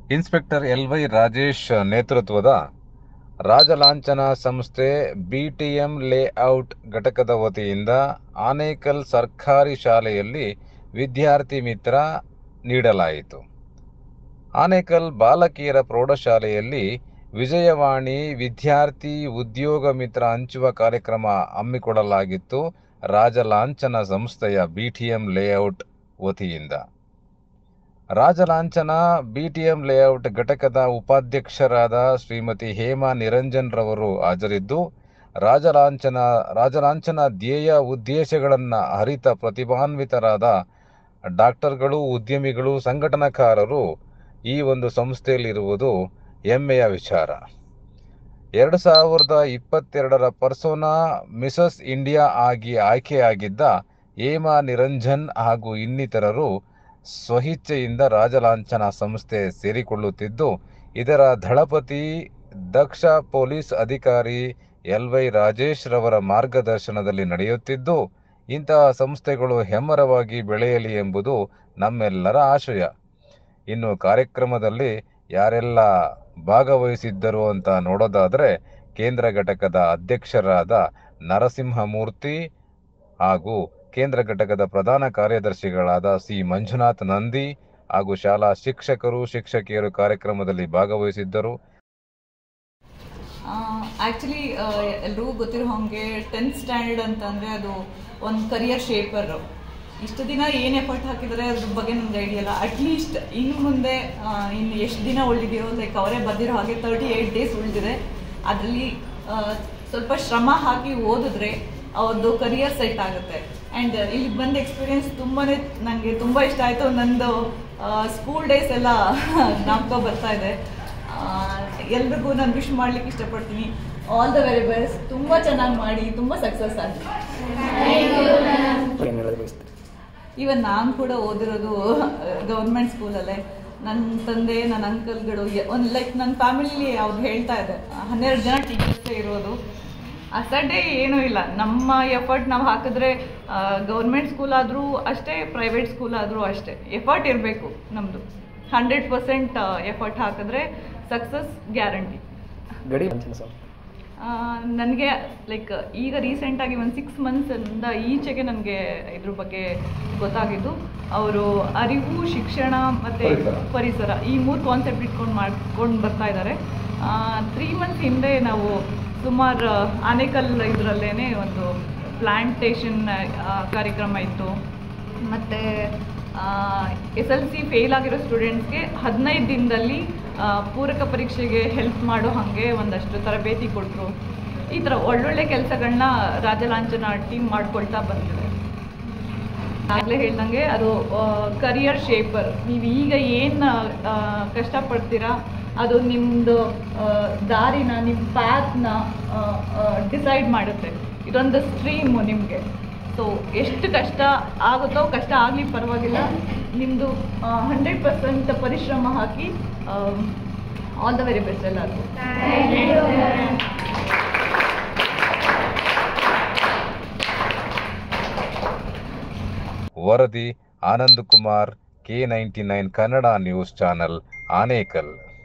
inspector L Y Rajesh ನೇತೃತ್ವದ ರಾಜಲಾಂಛನ ಸಂಸ್ಥೆ BTM layout ಘಟಕದ ವತಿಯಿಂದ ಆನೇಕಲ್ ಸರ್ಕಾರಿ ಶಾಲೆಯಲ್ಲಿ ವಿದ್ಯಾರ್ಥಿ ಮಿತ್ರ ನೀಡಲಾಯಿತು ಆನೇಕಲ್ ಬಾಲಕಿಯರ ಪ್ರೌಢಶಾಲೆಯಲ್ಲಿ ವಿಜಯವಾಣಿ ವಿದ್ಯಾರ್ಥಿ ಉದ್ಯೋಗ ಮಿತ್ರ ಹಂಚುವ ಕಾರ್ಯಕ್ರಮ ಹಮ್ಮಿಕೊಳ್ಳಲಾಗಿತ್ತು ರಾಜಲಾಂಛನ ಸಂಸ್ಥೆಯ ಬಿಟಿಎಂ ಲೇಔಟ್ ವತಿಯಿಂದ ರಾಜಲಾಂಛನ ಬಿಟಿಎಂ ಲೇಔಟ್ ಘಟಕದ ಉಪಾಧ್ಯಕ್ಷರಾದ ಶ್ರೀಮತಿ ಹೇಮಾ ನಿರಂಜನ್ ರವರು ಹಾಜರಿದ್ದು ರಾಜಲಾಂಛನ ರಾಜಲಾಂಛನ ಧ್ಯೇಯ ಉದ್ದೇಶಗಳನ್ನು ಅರಿತ ಪ್ರತಿಭಾನ್ವಿತರಾದ ಡಾಕ್ಟರ್ಗಳು ಉದ್ಯಮಿಗಳು ಸಂಘಟನಾಕಾರರು ಈ ಒಂದು ಸಂಸ್ಥೆಯಲ್ಲಿರುವುದು ಹೆಮ್ಮೆಯ ವಿಚಾರ ಎರಡು ಸಾವಿರದ ಇಪ್ಪತ್ತೆರಡರ ಪರ್ಸೋನಾ ಮಿಸಸ್ ಇಂಡಿಯಾ ಆಗಿ ಆಯ್ಕೆಯಾಗಿದ್ದ ಹೇಮಾ ನಿರಂಜನ್ ಹಾಗೂ ಇನ್ನಿತರರು ಸ್ವಇಚ್ಛೆಯಿಂದ ರಾಜಲಾಂಛನ ಸಂಸ್ಥೆ ಸೇರಿಕೊಳ್ಳುತ್ತಿದ್ದು ಇದರ ದಳಪತಿ ದಕ್ಷ ಪೊಲೀಸ್ ಅಧಿಕಾರಿ ಎಲ್ ವೈ ರಾಜೇಶ್ ರವರ ಮಾರ್ಗದರ್ಶನದಲ್ಲಿ ನಡೆಯುತ್ತಿದ್ದು ಇಂತಹ ಸಂಸ್ಥೆಗಳು ಹೆಮ್ಮರವಾಗಿ ಬೆಳೆಯಲಿ ಎಂಬುದು ನಮ್ಮೆಲ್ಲರ ಆಶಯ ಇನ್ನು ಕಾರ್ಯಕ್ರಮದಲ್ಲಿ ಯಾರೆಲ್ಲ ಭಾಗವಹಿಸಿದ್ದರು ಅಂತ ನೋಡೋದಾದರೆ ಕೇಂದ್ರ ಘಟಕದ ಅಧ್ಯಕ್ಷರಾದ ನರಸಿಂಹಮೂರ್ತಿ ಹಾಗೂ ಕೇಂದ್ರ ಘಟಕದ ಪ್ರಧಾನ ಕಾರ್ಯದರ್ಶಿಗಳಾದ ಸಿ ಮಂಜುನಾಥ್ ನಂದಿ ಹಾಗೂ ಶಾಲಾ ಶಿಕ್ಷಕರು ಶಿಕ್ಷಕಿಯರು ಕಾರ್ಯಕ್ರಮದಲ್ಲಿ ಭಾಗವಹಿಸಿದ್ದರು ಆ್ಯಕ್ಚುಲಿ ಎಲ್ರಿಗೂ ಗೊತ್ತಿರೋ ಹಾಗೆ ಟೆಂತ್ ಸ್ಟ್ಯಾಂಡರ್ಡ್ ಅಂತಂದರೆ ಅದು ಒಂದು ಕರಿಯರ್ ಶೇಪರ್ ಇಷ್ಟು ದಿನ ಏನು ಎಫರ್ಟ್ ಹಾಕಿದರೆ ಅದ್ರ ಬಗ್ಗೆ ನಮ್ಗೆ ಐಡಿಯಾ ಇಲ್ಲ ಅಟ್ಲೀಸ್ಟ್ ಇನ್ನು ಮುಂದೆ ಆ, ಇನ್ನು ಎಷ್ಟು ದಿನ ಉಳಿದಿರೋ ಲೈಕ್ ಅವರೇ ಬಂದಿರೋ ಹಾಗೆ ತರ್ಟಿ ಏಯ್ಟ್ ಡೇಸ್ ಉಳಿದಿದೆ ಅದರಲ್ಲಿ ಸ್ವಲ್ಪ ಶ್ರಮ ಹಾಕಿ ಓದಿದ್ರೆ ಅವ್ರದ್ದು ಕರಿಯರ್ ಸೆಟ್ ಆಗುತ್ತೆ ಆ್ಯಂಡ್ ಇಲ್ಲಿ ಬಂದ ಎಕ್ಸ್ಪೀರಿಯನ್ಸ್ ತುಂಬಾ ನನಗೆ ತುಂಬ ಇಷ್ಟ ಆಯಿತು ನಂದು ಸ್ಕೂಲ್ ಡೇಸ್ ಎಲ್ಲ ಜ್ಞಾಪಕ ಬರ್ತಾ ಇದೆ ಎಲ್ರಿಗೂ ನಾನು ವಿಶ್ ಮಾಡ್ಲಿಕ್ಕೆ ಇಷ್ಟಪಡ್ತೀನಿ ಆಲ್ ದ ವೆರಿ ಬೆಸ್ಟ್ ತುಂಬ ಚೆನ್ನಾಗಿ ಮಾಡಿ ತುಂಬ ಸಕ್ಸಸ್ ಆಗಿ ಏನು ಹೇಳೋದು ಬಯಸ್ತೀರಿ ಇವನ್ ನಾನು ಕೂಡ ಓದಿರೋದು ಗೌರ್ಮೆಂಟ್ ಸ್ಕೂಲಲ್ಲೇ ನನ್ನ ತಂದೆ ನನ್ನ ಅಂಕಲ್ಗಳು ಒಂದು ಲೈಕ್ ನನ್ನ ಫ್ಯಾಮಿಲಿಲಿ ಅವ್ರು ಹೇಳ್ತಾ ಇದೆ ಹನ್ನೆರಡು ಜನ ಟೀಚರ್ಸೇ ಇರೋದು ಅಸಡ್ಡೆ ಏನೂ ಇಲ್ಲ ನಮ್ಮ ಎಫರ್ಟ್ ನಾವು ಹಾಕಿದ್ರೆ ಗೌರ್ಮೆಂಟ್ ಸ್ಕೂಲ್ ಆದರೂ ಅಷ್ಟೇ ಪ್ರೈವೇಟ್ ಸ್ಕೂಲ್ ಆದರೂ ಅಷ್ಟೇ ಎಫರ್ಟ್ ಇರಬೇಕು ನಮ್ಮದು ಹಂಡ್ರೆಡ್ ಪರ್ಸೆಂಟ್ ಎಫರ್ಟ್ ಹಾಕಿದ್ರೆ ಸಕ್ಸಸ್ ಗ್ಯಾರಂಟಿ ಗಡಿ ಅಂಚನ ಸರ್ ನನಗೆ ಲೈಕ್ ಈಗ ರೀಸೆಂಟಾಗಿ ಒಂದು ಸಿಕ್ಸ್ ಮಂತ್ಸಿಂದ ಈಚೆಗೆ ನನಗೆ ಇದ್ರ ಬಗ್ಗೆ ಗೊತ್ತಾಗಿದ್ದು ಅವರು ಅರಿವು ಶಿಕ್ಷಣ ಮತ್ತು ಪರಿಸರ ಈ ಮೂರು ಕಾನ್ಸೆಪ್ಟ್ ಇಟ್ಕೊಂಡು ಮಾಡ್ಕೊಂಡು ಬರ್ತಾ ಇದ್ದಾರೆ ತ್ರೀ ಮಂತ್ಸ್ ಹಿಂದೆ ನಾವು ಸುಮಾರು ಆನೇಕಲ್ ಇದರಲ್ಲೇ ಒಂದು ಪ್ಲ್ಯಾಂಟೇಷನ್ ಕಾರ್ಯಕ್ರಮ ಇತ್ತು ಮತ್ತು ಎಸ್ ಎಲ್ ಸಿ ಫೇಲ್ ಆಗಿರೋ ಸ್ಟೂಡೆಂಟ್ಸ್ಗೆ ಹದಿನೈದು ದಿನದಲ್ಲಿ ಆ, ಪೂರಕ ಪರೀಕ್ಷೆಗೆ ಹೆಲ್ಪ್ ಮಾಡೋ ಹಾಗೆ ಒಂದಷ್ಟು ತರಬೇತಿ ಕೊಟ್ಟರು ಈ ಥರ ಒಳ್ಳೊಳ್ಳೆ ಕೆಲಸಗಳನ್ನ ರಾಜಲಾಂಛನ ಟೀಮ್ ಮಾಡ್ಕೊಳ್ತಾ ಬಂದಿದೆ ಆಗಲೇ ಹೇಳ್ದಂಗೆ ಅದು ಕರಿಯರ್ ಶೇಪರ್ ನೀವು ಈಗ ಏನು ಕಷ್ಟಪಡ್ತೀರಾ ಅದು ನಿಮ್ಮದು ದಾರಿನ ನಿಮ್ಮ ಪ್ಯಾತ್ನ ಡಿಸೈಡ್ ಮಾಡುತ್ತೆ ಇದೊಂದು ಸ್ಟ್ರೀಮು ನಿಮಗೆ ಸೊ ಎಷ್ಟು ಕಷ್ಟ ಆಗುತ್ತೋ ಕಷ್ಟ ಆಗಲಿ ಪರವಾಗಿಲ್ಲ ನಿಮ್ಮದು ಹಂಡ್ರೆಡ್ ಪರ್ಸೆಂಟ್ ಪರಿಶ್ರಮ ಹಾಕಿ ಆಲ್ ದ ವೆರಿ ಬೆಸ್ಟ್ ಎಲ್ಲರಿಗೂ ವರದಿ Anand Kumar K ninety nine Kannada news channel Anekal